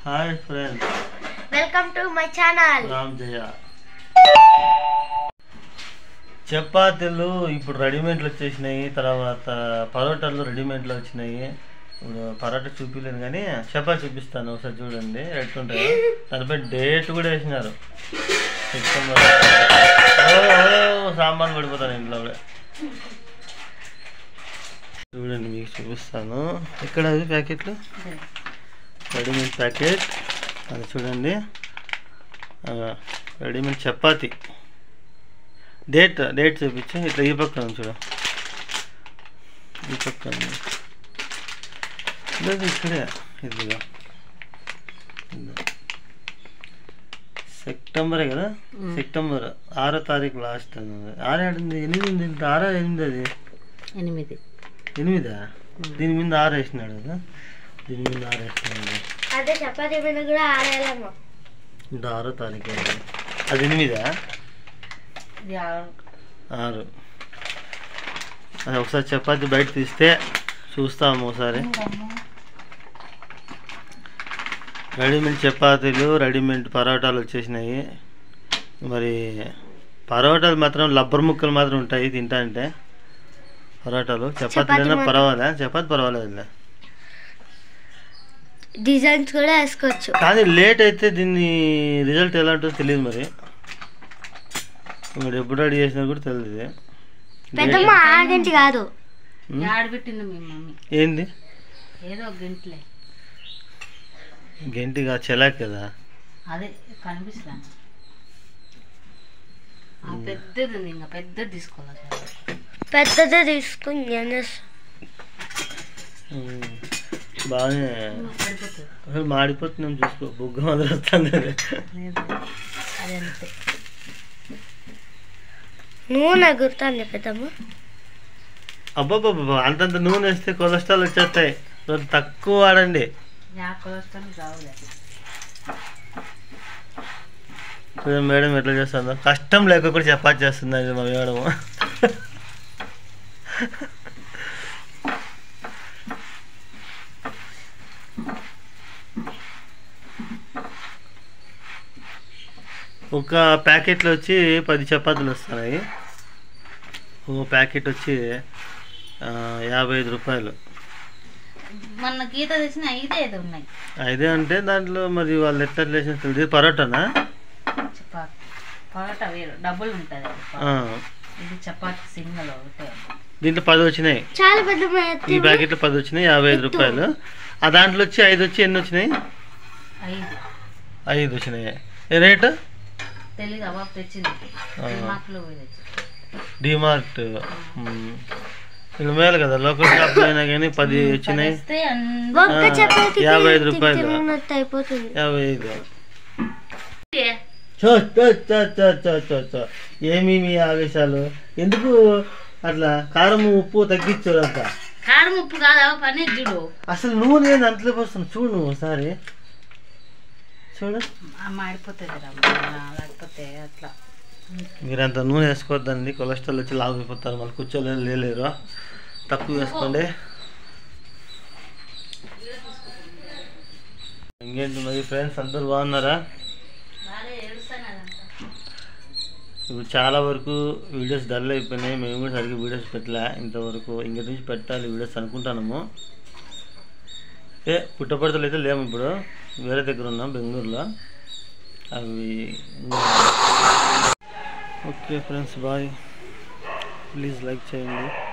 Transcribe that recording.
Hi friends welcome to my channel Ram Jaya చపాతీలు ఇప్పుడు రెడీమేడ్లు వచ్చేసినాయి తర్వాత పరోటాలు రెడీమేడ్లు వచ్చినాయి ఇప్పుడు పరోటా చూపించలేదు కానీ చపాతీ చూపిస్తాను ఒకసారి చూడండి ఎట్లుంటాయో దానిపై డేట్ కూడా వేసినారు సెప్టెంబర్ ఓ ఓ, సాంబార్ పడిపోతాను ఇంట్లో కూడా చూడండి మీకు చూపిస్తాను ఇక్కడ అది ప్యాకెట్లు రెడీమేడ్ ప్యాకెట్ అది చూడండి ఆ, రెడీమేడ్ చపాతి డేట్ డేట్ చూపించు ఇట్లా ఈ పక్కన ఉంది చూడు ఈ పక్కన ఉంది. లేదు ఇక్కడే ఇదిగా ఇదిగో. సెప్టెంబరే కదా సెప్టెంబర్ ఆరో తారీఖు లాస్ట్ అన్నది ఆరు ఆడింది ఎనిమిది ఉంది ఇంత ఆరో ఎనిమిది అది ఎనిమిది ఎనిమిదా దీని మీద ఆరు వేసినాడు కదా దీని మీద ఆరు వేసినాడు అదే చపాతీ మీద కూడా ఆడేయాలేమో ఇంకా ఆరో తారీఖు అది. అది ఎనిమిదా ఇది ఆరు. ఆరు అది ఒకసారి చపాతి బయట తీస్తే చూస్తాము ఒకసారి రెడీమేడ్ చపాతీలు రెడీమేడ్ పరోటాలు వచ్చేసినాయి మరి పరోటాలు మాత్రం లబ్బర్ ముక్కలు మాత్రం ఉంటాయి తింటా అంటే పరోటాలు చపాతీలైనా పర్వాలే చపాతి పర్వాలేదులే డిజైన్స్ కూడా వేసుకోవచ్చు కానీ లేట్ అయితే దీన్ని రిజల్ట్ ఎలా ఉంటుందో తెలియదు మరి మరి ఎప్పుడు రెడీ చేసినా కూడా తెలియదు ఇది. పెద్దమ్మ ఆ గంట కాదు ఆడబెట్టింది మీ మమ్మీ ఏంది ఏదో ఒక గంటలే గంటిగా చెలాక్ కదా అదే కనిపిస్తాను ఆ పెద్దది ఉంది ఇంకా పెద్దది తీసుకోవాలి పెద్దదే తీసుకుని ఏం చేస్తా ఉమ్, బాగానే పడిపోతుంది అసలు మాడిపోతున్నాం చూసుకో బుగ్గ మాదిరి వస్తుంది అది. లేదు అది అంతే నూనె గుర్తుంది పెద్దమ్మ అబ్బాబ్బాబ్బా అంతంత నూనె వేస్తే కొలెస్ట్రాల్ వచ్చేస్తాయి కొంచెం తక్కువ వాడండి యా కొలెస్ట్రాల్ రావులే కొంచెం మేడం ఎట్లా చేస్తుందో కష్టం లేక కూడా చపాతి చేస్తుంది మా మేడం ఒక ప్యాకెట్లో వచ్చి పది చపాతీలు వస్తున్నాయి ఓ ప్యాకెట్ వచ్చి ఆ, యాభై ఐదు రూపాయలు మొన్న గీత తెచ్చిన ఐదే ఐదు ఉన్నాయి అయితే అంటే దాంట్లో మరి వాళ్ళు ఎట్లా వేసిన ఇది పరోటానా చపాతి పరోటా వేరు డబుల్ ఉంటుంది ఆ, ఇది చపాతి సింగల్ ఒకటే దీంట్లో పది వచ్చినాయి చాలా పెద్దమ్మ ఈ ప్యాకెట్లో పది వచ్చినాయి యాభై ఐదు రూపాయలు ఆ దాంట్లో వచ్చి ఐదు వచ్చి ఎన్ని వచ్చినాయి ఐదు ఐదు వచ్చినాయి ఏ రేటు తెలీదు అబాబు తెచ్చింది మార్కులో పోయి తెచ్చింది డిమార్ట్ ఇది మేలు కదా లోకల్ షాప్లో అయినా కానీ పది వచ్చినాయి తెస్తే అన్ని ఒక్క ఆ, చపాతీ యాభై ఐదు రూపాయలు తిన్నట్టు అయిపోతుంది యాభై ఐదు చో చో చో చో చో చో చో ఏమి మీ ఆవేశాలు ఎందుకు అట్లా కారం ఉప్పు తగ్గించారు అంత కారం ఉప్పు కాదా పన్నీర్ చూడు అసలు నూనె ఏంది అంతలో పోస్తుంది చూడు నువ్వు ఒకసారి చూడు అమ్మ ఆడిపోతుంది రా లేకపోతే అట్లా మీరు అంత నూనె వేసుకోవద్దండి కొలెస్ట్రాల్ వచ్చి లావు అయిపోతారు మళ్ళీ కూర్చోలేదు లేలేరు తక్కువ వేసుకోండి ఇంకేంటి మరి ఫ్రెండ్స్ అందరూ బాగున్నారా ఇప్పుడు చాలా వరకు వీడియోస్ డల్ అయిపోయినాయి మేము కూడా సరిగ్గా వీడియోస్ పెట్టలే ఇంతవరకు ఇంక నుంచి పెట్టాలి వీడియోస్ అనుకుంటాము ఏ పుట్టపడతలు అయితే లేము ఇప్పుడు వేరే దగ్గర ఉన్నాం బెంగళూరులో అవి okay friends bye please like చేయండి